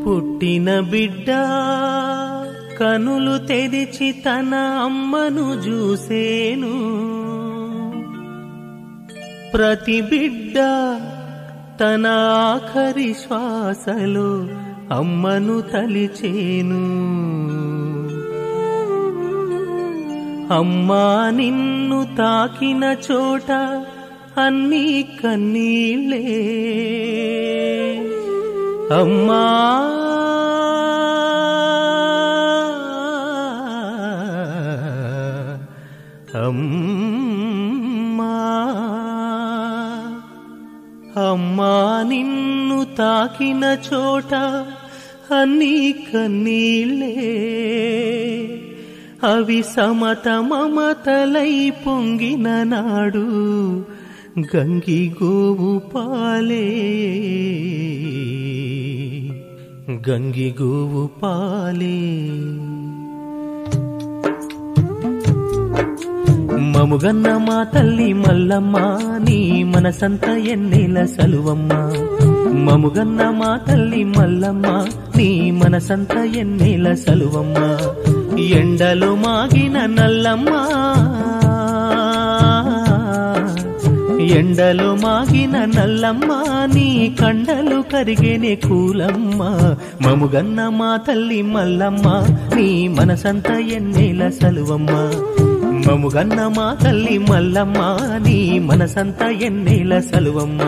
పుట్టిన బిడ్డ కనులు తెరిచి తన అమ్మను చూసేను ప్రతి బిడ్డ తన ఆఖరి శ్వాసలో అమ్మను తలిచేను అమ్మా నిన్ను తాకిన చోట అన్నీ కన్నీళ్ళే అమ్మా అమ్మా అమ్మా నిన్ను తాకిన చోట అన్నీ కన్నీళ్ళే అవి సమత మమతలై పొంగిన నాడు గంగి గోవు పాలే గంగి గోవు పాలే మముగన్న మా తల్లి మల్లమ్మ నీ మనసంత ఎన్నెల సలువమ్మ మముగన్న మా తల్లి మల్లమ్మ నీ మనసంత ఎన్నెల సలువమ్మ ఎండలో మాగిన నల్లమ్మ ఎండలో మాగిన నల్లమ్మ నీ కండలు కరిగేనే కూలమ్మ మముగన్న మా తల్లి మల్లమ్మ నీ మనసంత ఎన్నెల సలువమ్మ మముగన్న మా తల్లి మల్లమ్మ నీ మనసంత ఎన్నెల సలువమ్మ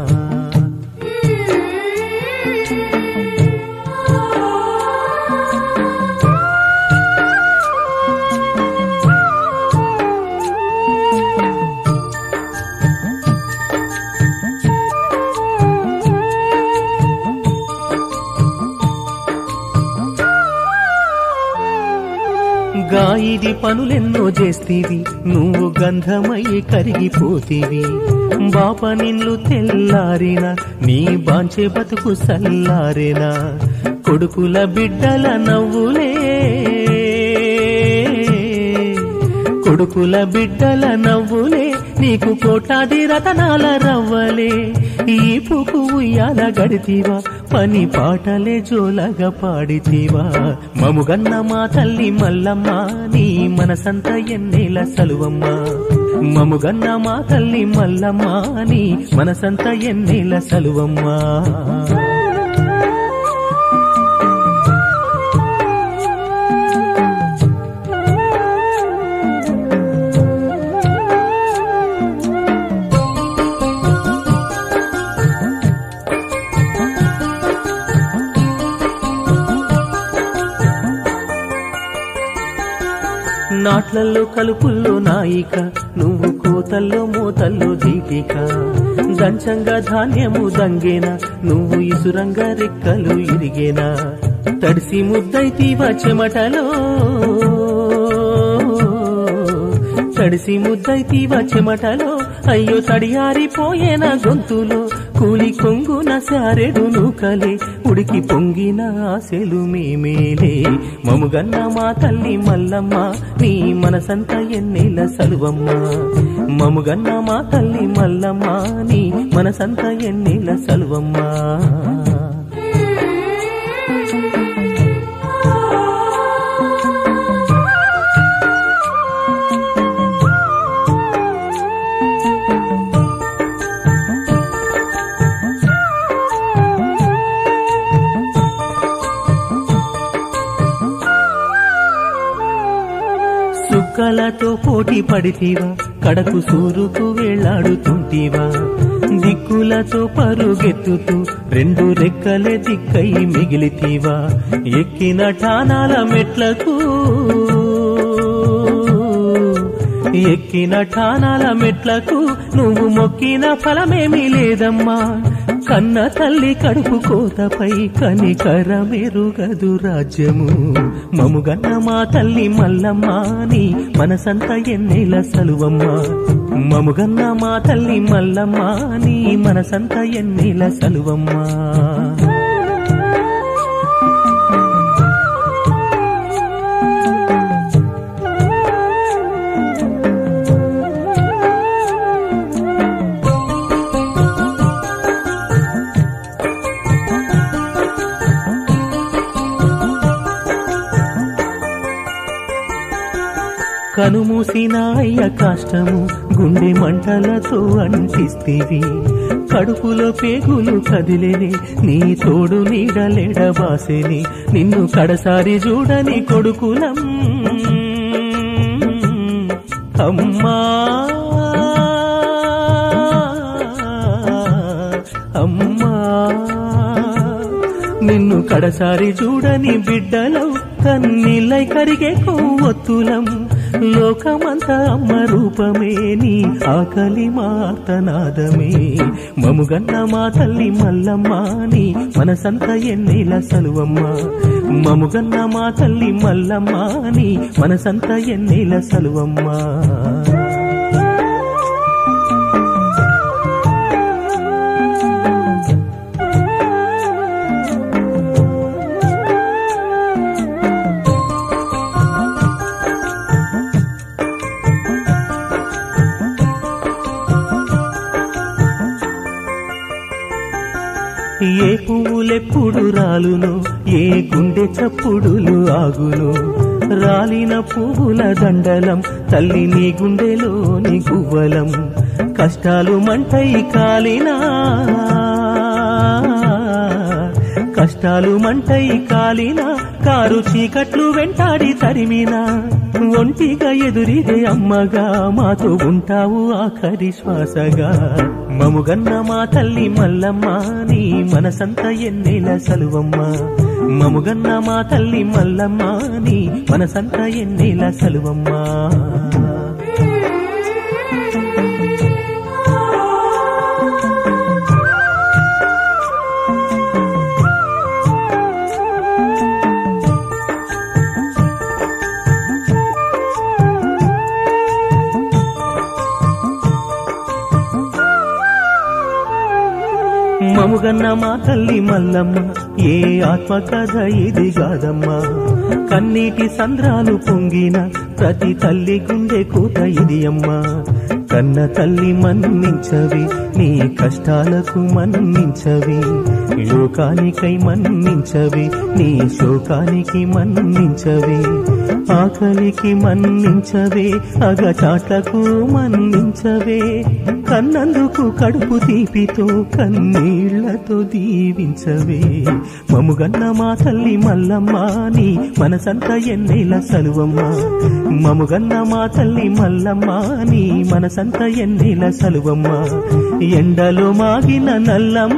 గాయిది పనులెన్నో చేస్తీవి నువ్వు గంధమై కరిగిపోతీవి బాప నిన్ను తెల్లారిన నీ బాంచే బతుకు సల్లారేనా కొడుకుల బిడ్డల నవ్వులే కొడుకుల బిడ్డల నవ్వులే నీకు కోటాది రతనాల రవ్వలే ఈ పుకు ఉయ్యాల గడితీవా పని పాటలే జోలగా పాడితీవా మముగన్న మా తల్లి మల్లమ్మ నీ మనసంత ఎన్నేల సలువమ్మ మముగన్న మా తల్లి మల్లమ్మ నీ మనసంత ఎన్నేల సలువమ్మ నాట్లల్లో కలుపుల్లో నాయిక నువ్వు కోతల్లో మూతల్లో దీపిక దంచంగా ధాన్యము దంగేనా నువ్వు ఇసురంగా రెక్కలు ఇరిగేనా తడిసి ముద్దైతీవ చెమటలో తడిసి ముద్దైతీవ చెమటలో అయ్యో తడియారిపోయేన గొంతులో కూలి కొంగున సారెడు నూకలే ఉడికి పొంగిన ఆశలు మేమేలే మముగన్న మా తల్లి మల్లమ్మ నీ మనసంత ఎన్నెల సలువమ్మ మముగన్న మా తల్లి మల్లమ్మ నీ మనసంత ఎన్నెల సలువమ్మ సుక్కలతో పోటీ పడితీవా కడకు సూరుకు వేళ్లాడుతుంటీవా దిక్కులతో పరుగెత్తుతూ రెండు రెక్కలే దిక్కై మిగిలితీవా ఎక్కిన ఠానాల మెట్లకు ఎక్కిన ఠానాల మెట్లకు నువ్వు మొక్కిన ఫలమేమీ లేదమ్మా కన్న తల్లి కడుపు కోతపై కనికరమెరుగదు రాజ్యము మముగన్న మా తల్లి మల్లమ్మ నీ మనసంత ఎన్నెల సలువమ్మ మముగన్న మా తల్లి మల్లమ్మ నీ మనసంత ఎన్నెల సలువమ్మ కనుమూసిన అయ్య కాష్టము గుండె మంటలతో అంటిస్తివి కడుపులో పేగులు కదిలేని నీ తోడు నీడలేడ బాసెని నిన్ను కడసారి చూడని కొడుకులం అమ్మా అమ్మా నిన్ను కడసారి చూడని బిడ్డలం కన్నీళ్ళై కరిగే కొవ్వొత్తులం లోకమంతా అమ్మ రూపమే నీ ఆకలి మాతనాదమే మముగన్న మా తల్లి మల్లమ్మ నీ మనసంత ఎన్నేల సలువమ్మ మముగన్న మా తల్లి మల్లమ్మ నీ మనసంత ఎన్నేల సలువమ్మ ఏ పువ్వులెప్పుడు రాలును ఏ గుండె చప్పుడులు ఆగును రాలిన పువ్వుల దండలం తల్లి నీ గుండెలోని గువ్వలం కష్టాలు మంటై కాలినా కష్టాలు మంటై కాలినా కారు చీకట్లు వెంటాడి తరిమినా ఒంటిగా ఎదురిదే అమ్మగా మాతో ఉంటావు ఆఖరి శ్వాసగా మముగన్న మా తల్లి మల్లమ్మ నీ మనసంత ఎన్నేల సలువమ్మ మముగన్న మా తల్లి మల్లమ్మ నీ మనసంత ఎన్నేల సలువమ్మ మముగన్న మా తల్లి మల్లమ్మ ఏ ఆత్మకథ ఇది కాదమ్మా కన్నీటి సంద్రాలు పొంగిన ప్రతి తల్లి గుండె కూత ఇది అమ్మా కన్న తల్లి మన్నించవి నీ కష్టాలకు మన్నించవి లోకానికై మన్నించవి నీ శోకానికి మన్నించవి ఆకలికి మన్నించవే అగచాట్లకు మన్నించవే కన్నందుకు కడుపు తీపితో కన్నీళ్లతో దీవించవే మముగన్న మా తల్లి మల్లమ్మ నీ మనసంత ఎన్నేల సలువమ్మ మముగన్న మా తల్లి మల్లమ్మ నీ మనసంత ఎన్నేల సలువమ్మ ఎండలో మాగిన నల్లమ్మ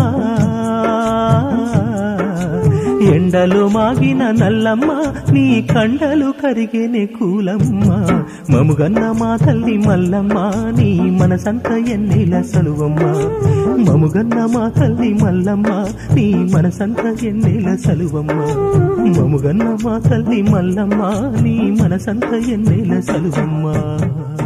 ఎండలో మాగిన నల్లమ్మ నీ కండలు కరిగేనే కూలమ్మ మముగన్న మా తల్లి మల్లమ్మ నీ మనసంత ఎన్నేల సలువమ్మ మముగన్న మా తల్లి మల్లమ్మ నీ మనసంత ఎన్నేల సలువమ్మ మముగన్న మా తల్లి మల్లమ్మ నీ మనసంత ఎన్నేల సలువమ్మ